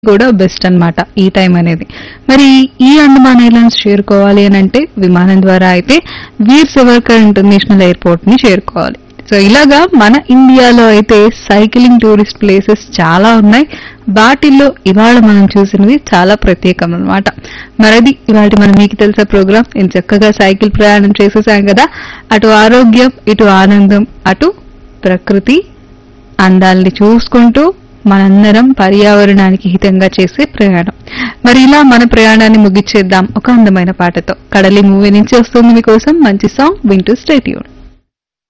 కూడా బెస్ట్ అన్నమాట ఈ టైం అనేది మరి ఈ అండమాన్ ఐలాండ్స్ చేరుకోవాలి అని అంటే విమానం ద్వారా అయితే వీర్ సవర్కర్ ఇంటర్నేషనల్ ఎయిర్పోర్ట్ ని చేరుకోవాలి సో ఇలాగా మన ఇండియాలో అయితే సైక్లింగ్ టూరిస్ట్ ప్లేసెస్ చాలా ఉన్నాయి వాటిల్లో ఇవాళ మనం చూసినవి చాలా ప్రత్యేకం అన్నమాట మరది ఇవాళ మనం మీకు తెలిసే ప్రోగ్రామ్ నేను చక్కగా సైకిల్ ప్రయాణం చేసేసాం కదా అటు ఆరోగ్యం ఇటు ఆనందం అటు ప్రకృతి అందాల్ని చూసుకుంటూ మనందరం పర్యావరణానికి హితంగా చేసే ప్రయాణం మరి ఇలా మన ప్రయాణాన్ని ముగిచ్చేద్దాం ఒక అందమైన పాటతో కడలి మూవీ నుంచి వస్తుంది మీకోసం మంచి సాంగ్ వింటూ స్టేట్యూన్